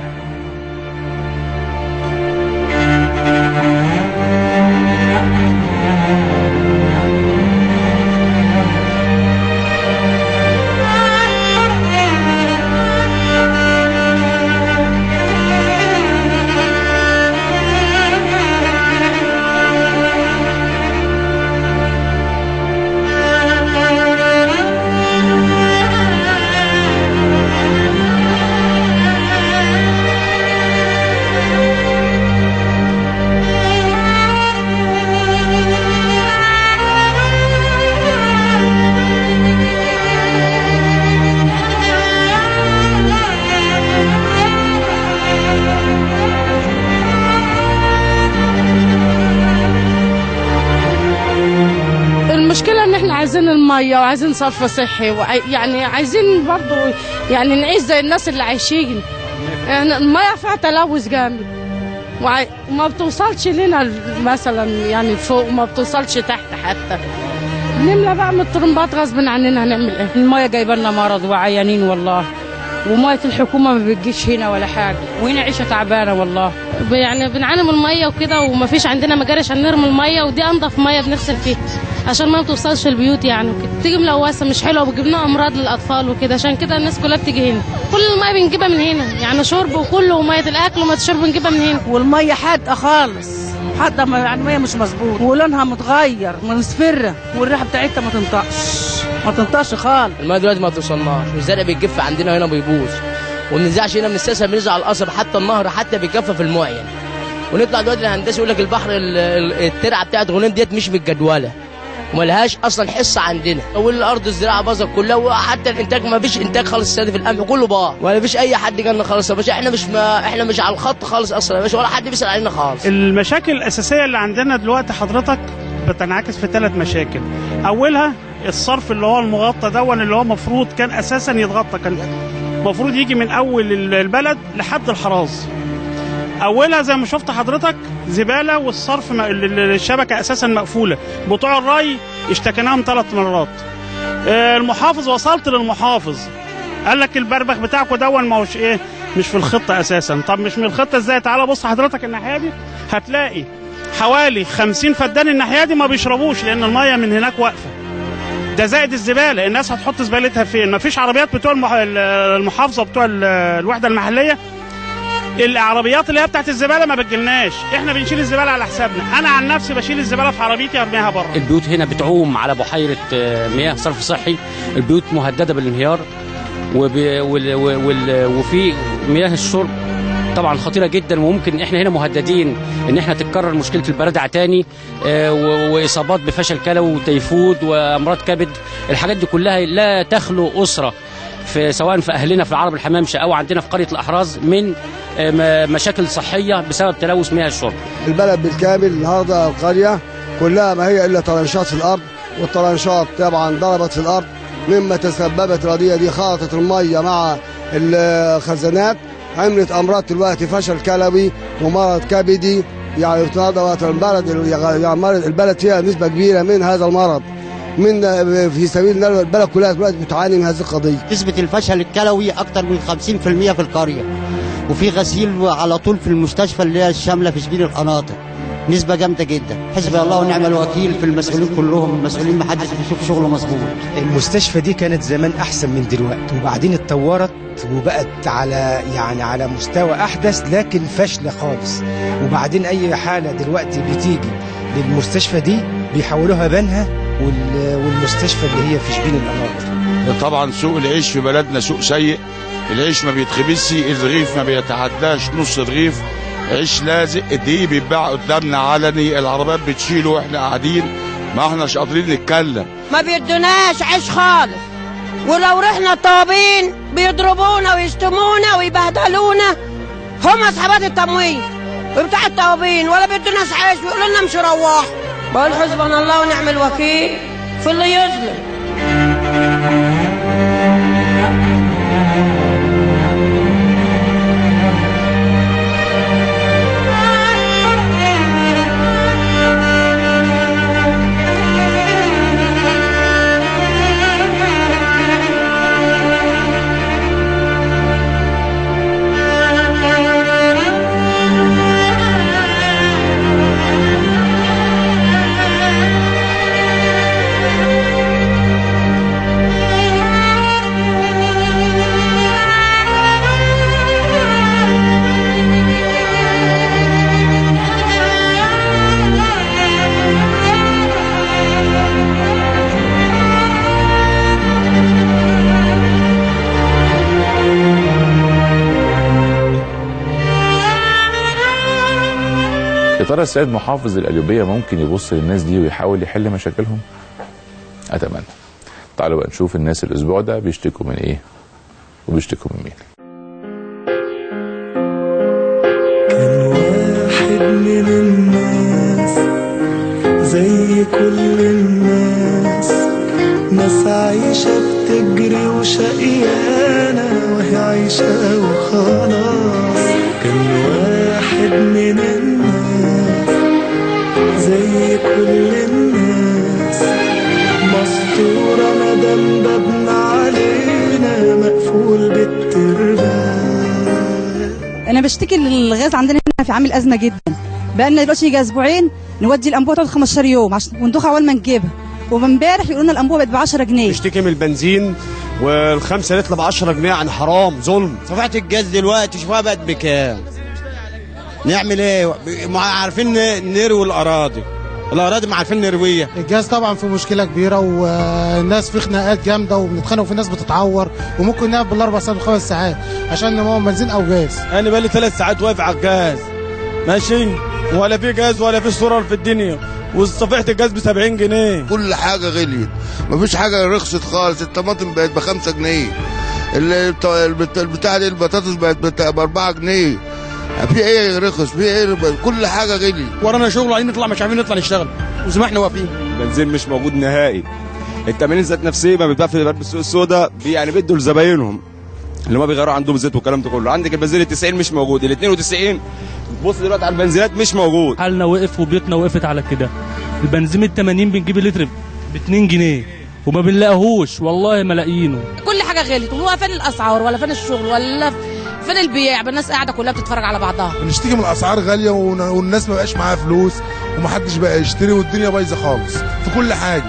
المشكلة ان احنا عايزين المية وعايزين صرف صحي وعي يعني عايزين برضو يعني نعيش زي الناس اللي عايشين يعني المية فيها تلوث جامد وعي- وما بتوصلش لنا مثلا يعني فوق وما بتوصلش تحت حتى نملى بقى من الطرمبات غصب عننا هنعمل ايه المايه جايبه لنا مرض وعيانين والله وميه الحكومه ما بتجيش هنا ولا حاجه وهنا عيشه تعبانه والله يعني بنعاني من المية وكده ومفيش عندنا مجاري عشان نرمي المية ودي انضف مية بنغسل فيها عشان ما بتوصلش البيوت يعني وكده بتيجي ملوثة مش حلوة وبتجيب لنا امراض للاطفال وكده عشان كده الناس كلها بتيجي هنا كل المية بنجيبها من هنا يعني شرب وكله ومية الاكل ومية الشرب بنجيبها من هنا والميه حادقه خالص حادقه ما- يعني الميه مش مظبوط ولونها متغير مصفره والريحه بتاعتها ما تنطقش ما تنطقش خالص المايه دلوقتي ما توصلناش والزرع بيتجف عندنا هنا بيبوظ وما بننزعش هنا من الساسه بننزع على القصب حتى النهر حتى بيتجفف الماء يعني ونطلع دلوقتي الهندسه يقول لك البحر ال- ال- الترعه بتاعت غنيم ديت مش متجدوله وملهاش اصلا حصه عندنا والارض الزراعه باظت كلها وحتى الانتاج ما فيش انتاج خالص السنه دي في القمح كله باظ ولا فيش اي حد جالنا خالص يا باشا احنا مش ما احنا مش على الخط خالص اصلا يا باشا ولا حد بيسال علينا خالص المشاكل الأساسية اللي عندنا دلوقتي حضرتك بتنعكس في ثلاث مشاكل أولها الصرف اللي هو المغطى دون اللي هو مفروض كان أساسا يتغطى كان مفروض يجي من أول البلد لحد الحراز أولها زي ما شفت حضرتك زبالة والصرف م- ال- ال- الشبكة أساسا مقفولة بتوع الري اشتكيناهم ثلاث مرات آه، المحافظ وصلت للمحافظ قال لك البربخ بتاعكم دون ما هوش ايه مش في الخطه اساسا طب مش من الخطه ازاي تعالى بص حضرتك الناحيه دي هتلاقي حوالي 50 فدان الناحيه دي ما بيشربوش لان الميه من هناك واقفه ده زائد الزباله الناس هتحط زبالتها فين ما فيش عربيات بتوع المح... المحافظه بتوع ال- الوحده المحليه العربيات اللي هي بتاعت الزباله ما بتجيلناش احنا بنشيل الزباله على حسابنا انا عن نفسي بشيل الزباله في عربيتي ارميها بره البيوت هنا بتعوم على بحيرة آه، مياه صرف صحي البيوت مهددة بالانهيار وب... وال... وال... وفي مياه الشرب طبعا خطيرة جدا وممكن احنا هنا مهددين ان احنا تتكرر مشكلة البرادع تاني آه، و... واصابات بفشل كلوي وتيفود وامراض كبد الحاجات دي كلها لا تخلو اسرة في سواء في اهلنا في العرب الحمامشه او عندنا في قريه الاحراز من آه، م- مشاكل صحيه بسبب تلوث مياه الشرب البلد بالكامل النهارده القريه كلها ما هي الا طرنشات في الارض والطرنشات طبعا ضربت في الارض مما تسببت القضيه دي خلطت الميه مع الخزانات عملت امراض دلوقتي فشل كلوي ومرض كبدي يعني تنظمت البلد يعني مرض البلد فيها نسبه كبيره من هذا المرض من في سبيل ان البلد كلها دلوقتي بتعاني من هذه القضيه نسبة الفشل الكلوي أكتر من 50% في القرية وفي غسيل على طول في المستشفى اللي هي الشاملة في سبيل القناطر نسبة جامدة جدا حسبي الله ونعم الوكيل في المسؤولين كلهم المسؤولين محدش بيشوف شغله مظبوط المستشفى دي كانت زمان احسن من دلوقتي وبعدين اتطورت وبقت على يعني على مستوى احدث لكن فاشله خالص وبعدين اي حاله دلوقتي بتيجي للمستشفى دي بيحولوها بنها وال- والمستشفى اللي هي في شبين القناطر طبعا سوق العيش في بلدنا سوق سيء العيش ما بيتخبزش الرغيف ما بيتعداش نص رغيف عيش لازق دي بيتباع قدامنا علني العربيات بتشيله واحنا قاعدين ما احناش قادرين نتكلم ما بيدوناش عيش خالص ولو رحنا طابين بيضربونا ويشتمونا ويبهدلونا هم اصحابات التموين وبتاع الطوابين ولا بيدوناش عيش ويقولوا لنا مش روح بقول حسبنا الله ونعم الوكيل في اللي يظلم يا ترى السيد محافظ القليوبية ممكن يبص للناس دي ويحاول يحل مشاكلهم؟ أتمنى. تعالوا بقى نشوف الناس الأسبوع ده بيشتكوا من إيه وبيشتكوا من مين. واحد من الناس زي كل الناس ناس عايشة بتجري وشقيانة وهي عايشة وخلاص كان واحد من الناس زي كل الناس مستورة مدام بابنا علينا مقفول بالتربان انا بشتكي الغاز عندنا هنا في عامل ازمه جدا بقى لنا دلوقتي يجي اسبوعين نودي الانبوبه تقعد 15 يوم عشان وندوخ اول ما نجيبها ومن امبارح يقولوا لنا الانبوبه بقت ب 10 جنيه بيشتكي من البنزين والخمسة لتر ب 10 جنيه عن حرام ظلم صفحة الجاز دلوقتي شوفها بقت بكام نعمل ايه ما عارفين نروي الاراضي الاراضي ما عارفين نرويها الجاز طبعا في مشكله كبيره والناس في خناقات جامده وبنتخانق وفي ناس بتتعور وممكن نقف بالاربع ساعات وخمس ساعات عشان نمون بنزين او جاز انا بقالي ثلاث ساعات واقف على الجاز ماشي ولا في جاز ولا في سولار في الدنيا وصفيحه الجاز ب 70 جنيه كل حاجه غليت مفيش حاجه رخصت خالص الطماطم بقت ب 5 جنيه البت- البت- البتاع دي البطاطس بقت ب 4 جنيه في ايه رخص في ايه كل حاجه غلي ورانا شغل عايزين نطلع مش عارفين نطلع نشتغل وزي ما احنا واقفين بنزين مش موجود نهائي التمارين ذات نفسها ما بيتباع في السوق السوداء بي- يعني بيدوا لزباينهم اللي ما بيغيروا عندهم زيت والكلام ده كله عندك البنزين ال 90 مش موجود ال 92 بص دلوقتي على البنزينات مش موجود حالنا وقف وبيوتنا وقفت على كده البنزين ال 80 بنجيب اللتر ب 2 جنيه وما بنلاقيهوش والله ما لاقيينه كل حاجه غلت وهو فين الاسعار ولا فين الشغل ولا فين البيع الناس قاعده كلها بتتفرج على بعضها بنشتكي من الاسعار غاليه ون- والناس ما بقاش معاها فلوس ومحدش بقى يشتري والدنيا بايظه خالص في كل حاجه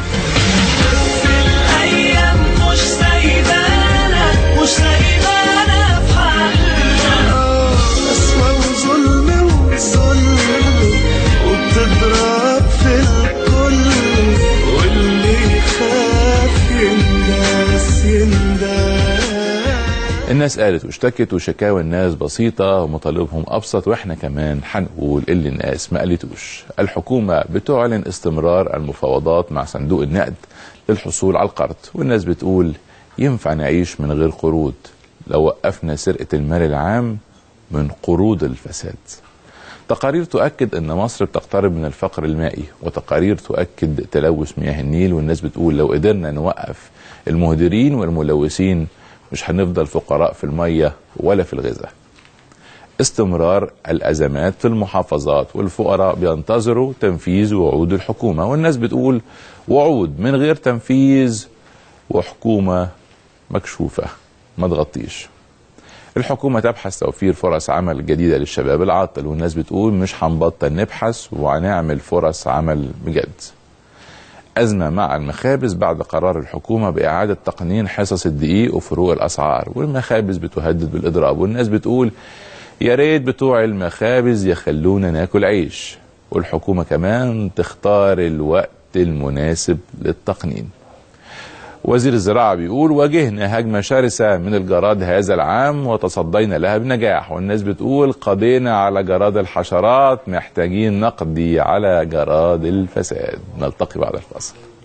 الأيام مش سايبانا مش سايبانا في حالنا قسوة وظلم وظلم وبتضرب في الكل واللي يخاف ينداس ينداس الناس قالت واشتكت وشكاوى الناس بسيطة ومطالبهم أبسط وإحنا كمان هنقول اللي الناس ما قالتوش الحكومة بتعلن استمرار المفاوضات مع صندوق النقد للحصول على القرض والناس بتقول ينفع نعيش من غير قروض لو وقفنا سرقة المال العام من قروض الفساد تقارير تؤكد ان مصر بتقترب من الفقر المائي وتقارير تؤكد تلوث مياه النيل والناس بتقول لو قدرنا نوقف المهدرين والملوثين مش هنفضل فقراء في الميه ولا في الغذاء استمرار الازمات في المحافظات والفقراء بينتظروا تنفيذ وعود الحكومه والناس بتقول وعود من غير تنفيذ وحكومه مكشوفه ما تغطيش الحكومة تبحث توفير فرص عمل جديدة للشباب العاطل والناس بتقول مش هنبطل نبحث وهنعمل فرص عمل بجد أزمة مع المخابز بعد قرار الحكومة بإعادة تقنين حصص الدقيق وفروق الأسعار والمخابز بتهدد بالإضراب والناس بتقول يا ريت بتوع المخابز يخلونا ناكل عيش والحكومة كمان تختار الوقت المناسب للتقنين وزير الزراعة بيقول واجهنا هجمة شرسة من الجراد هذا العام وتصدينا لها بنجاح والناس بتقول قضينا على جراد الحشرات محتاجين نقضي على جراد الفساد نلتقي بعد الفاصل